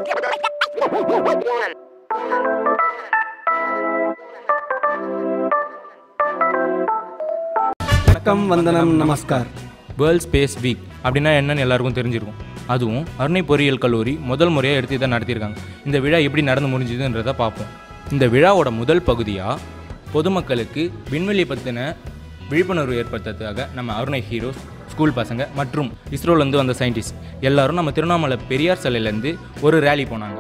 வணக்கம் வந்தனம் நமஸ்கார் world space week அப்படின்னா என்னன்னு எல்லாருக்கும் தெரிஞ்சிருக்கும் அதுவும் அருணை பொறியியல் கல்லூரி முதல் முறையாக எடுத்து இதை நடத்தியிருக்காங்க இந்த விழா எப்படி நடந்து முடிஞ்சுதுன்றதை பார்ப்போம் இந்த விழாவோட முதல் பகுதியாக பொதுமக்களுக்கு விண்வெளி பற்றின விழிப்புணர்வு ஏற்படுத்துறதுக்காக நம்ம அருணை ஹீரோஸ் ஸ்கூல் பசங்க மற்றும் இஸ்ரோலேருந்து வந்த சயின்டிஸ்ட் எல்லாரும் நம்ம திருவண்ணாமலை பெரியார் சிலையிலேருந்து ஒரு ரேலி போனாங்க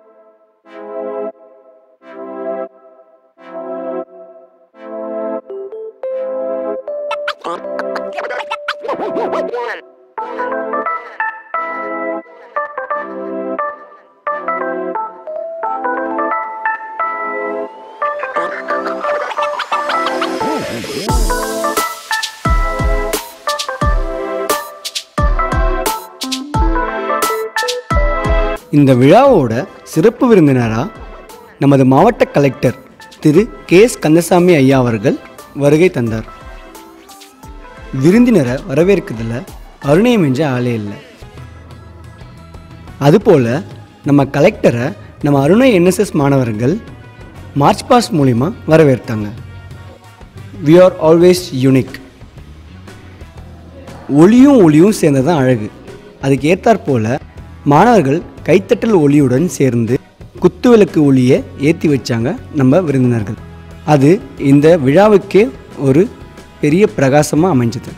இந்த விழாவோட சிறப்பு விருந்தினராக நமது மாவட்ட collector Thiru K S Kandasamy ஐயா அவர்கள் வருகை தந்தார் விருந்தினரை வரவேற்கிறதுல அருணையம் என்ற ஆளே இல்லை அதுபோல் நம்ம கலெக்டரை நம்ம அருணை என்எஸ்எஸ் மாணவர்கள் மார்ச் பாஸ் மூலிமா வரவேற்றாங்க வி ஆர் ஆல்வேஸ் யூனிக் ஒளியும் ஒளியும் சேர்ந்தது தான் அழகு அதுக்கு ஏற்றாற்போல் மாணவர்கள் கைத்தட்டல் ஒளியுடன் சேர்ந்து குத்துவிளக்கு ஒளியை ஏற்றி வச்சாங்க நம்ம விருந்தினர்கள் அது இந்த விழாவுக்கே ஒரு பெரிய பிரகாசமாக அமைஞ்சது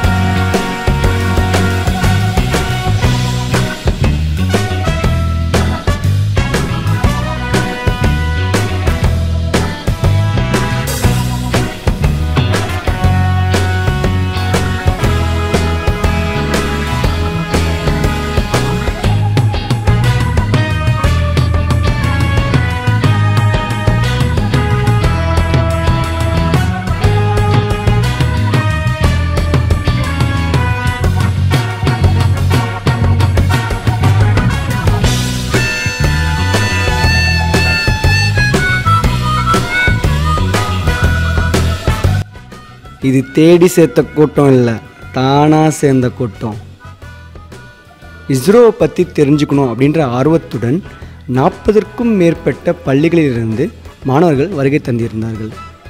இது தேடி சேர்த்த கூட்டம் இல்லை தானாக சேர்ந்த கூட்டம் இஸ்ரோவை பற்றி தெரிஞ்சுக்கணும் அப்படின்ற ஆர்வத்துடன் நாற்பதற்கும் மேற்பட்ட பள்ளிகளிலிருந்து மாணவர்கள் வருகை தந்திருந்தார்கள்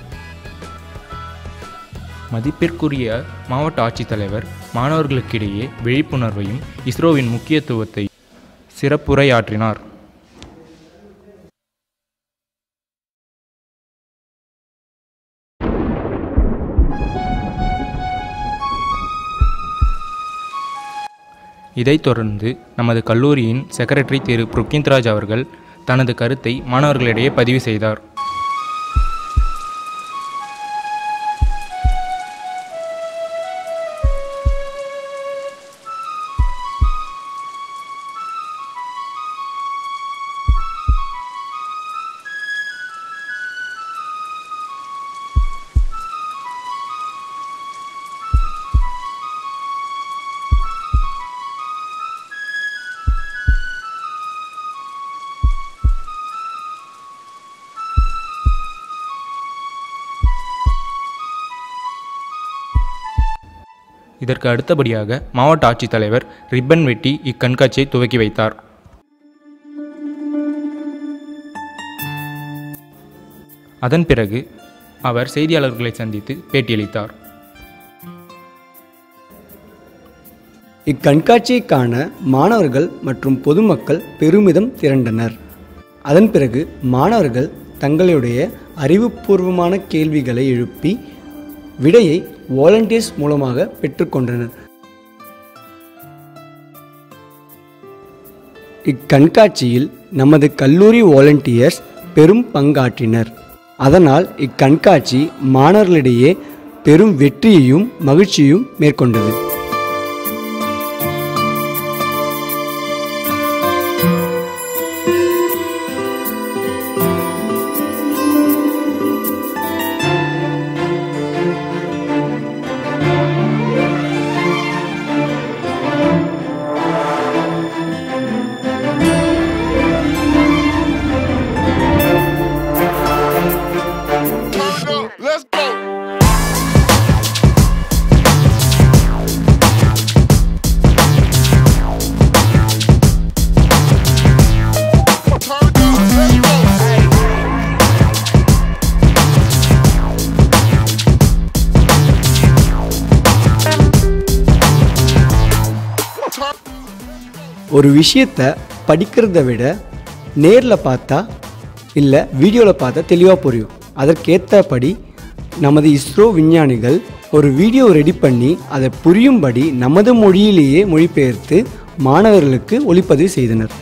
மதிப்பிற்குரிய மாவட்ட ஆட்சித்தலைவர் மாணவர்களுக்கிடையே விழிப்புணர்வையும் இஸ்ரோவின் முக்கியத்துவத்தை சிறப்புரையாற்றினார் இதைத் தொடர்ந்து நமது கல்லூரியின் செக்ரட்டரி திரு புருக்கிந்த்ராஜ் அவர்கள் தனது கருத்தை மாணவர்களிடையே பதிவு செய்தார் இதற்கு அடுத்தபடியாக மாவட்ட ஆட்சித்தலைவர் ரிப்பன் வெட்டி இக்கண்காட்சியை துவக்கி வைத்தார் அதன் பிறகு அவர் செய்தியாளர்களை சந்தித்து பேட்டியளித்தார் இக்கண்காட்சியை காண மாணவர்கள் மற்றும் பொதுமக்கள் பெருமிதம் திரண்டனர் அதன் பிறகு மாணவர்கள் தங்களுடைய அறிவுபூர்வமான கேள்விகளை எழுப்பி விடையை வாலண்டியர்ஸ் மூலமாக பெற்றுக்கொண்டனர் இக்கண்காட்சியில் நமது கல்லூரி வாலண்டியர்ஸ் பெரும் பங்காற்றினர் அதனால் இக்கண்காட்சி மாணவர்களிடையே பெரும் வெற்றியையும் மகிழ்ச்சியும் மேற்கொண்டது Let's go. ஒரு விஷயத்தை படிக்கிறத விட நேரில் பார்த்தா இல்லை வீடியோவில் பார்த்தா தெளிவாக புரியும் அதற்கேற்றபடி நமது இஸ்ரோ விஞ்ஞானிகள் ஒரு வீடியோ ரெடி பண்ணி அதை புரியும்படி நமது மொழியிலேயே மொழிபெயர்த்து மாணவர்களுக்கு ஒளிப்பதிவு செய்தனர்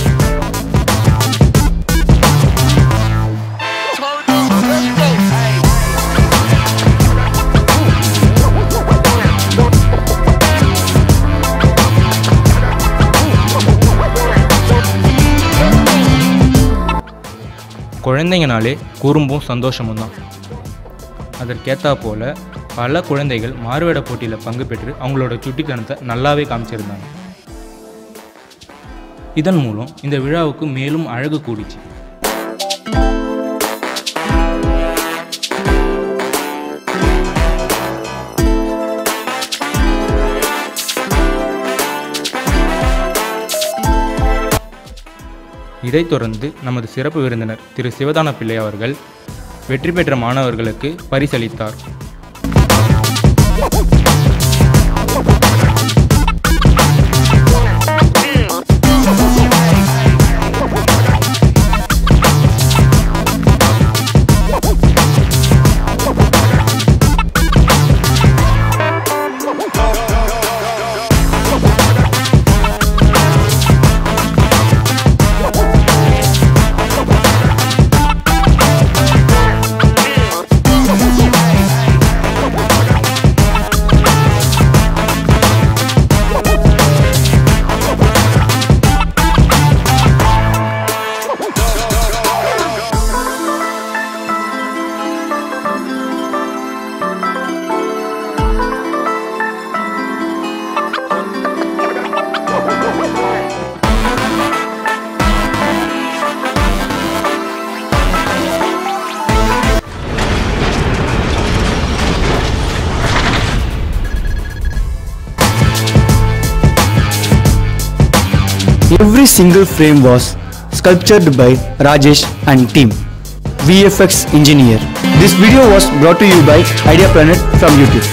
குழந்தைங்கனாலே குறும்பும் சந்தோஷமும் தான் அதற்கேற்றா போல் பல குழந்தைகள் மாறுவேட போட்டியில் பங்கு பெற்று அவங்களோட சுட்டித்தனத்தை நல்லாவே காமிச்சிருந்தாங்க இதன் மூலம் இந்த விழாவுக்கு மேலும் அழகு கூடிச்சு இதைத் தொடர்ந்து நமது சிறப்பு விருந்தினர் திரு சிவதான பிள்ளை அவர்கள் வெற்றி பெற்ற மாணவர்களுக்கு பரிசளித்தார் Every single frame was sculptured by Rajesh and team. VFX engineer. This video was brought to you by Idea Planet from YouTube.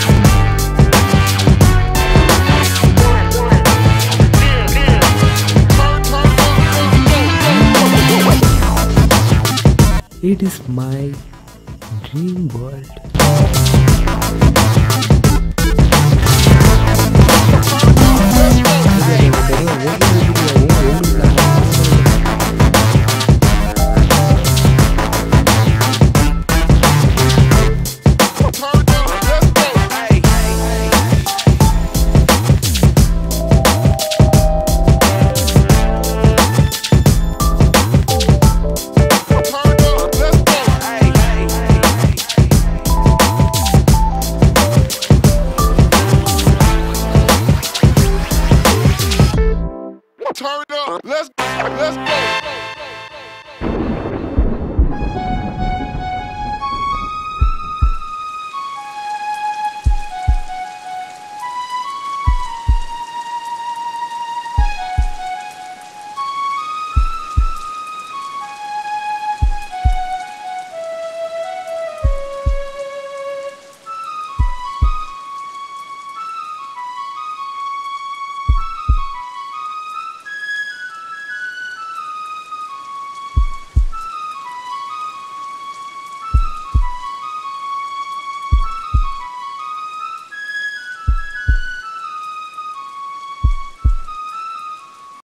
It is my dream world. Turn up. Let's let's go.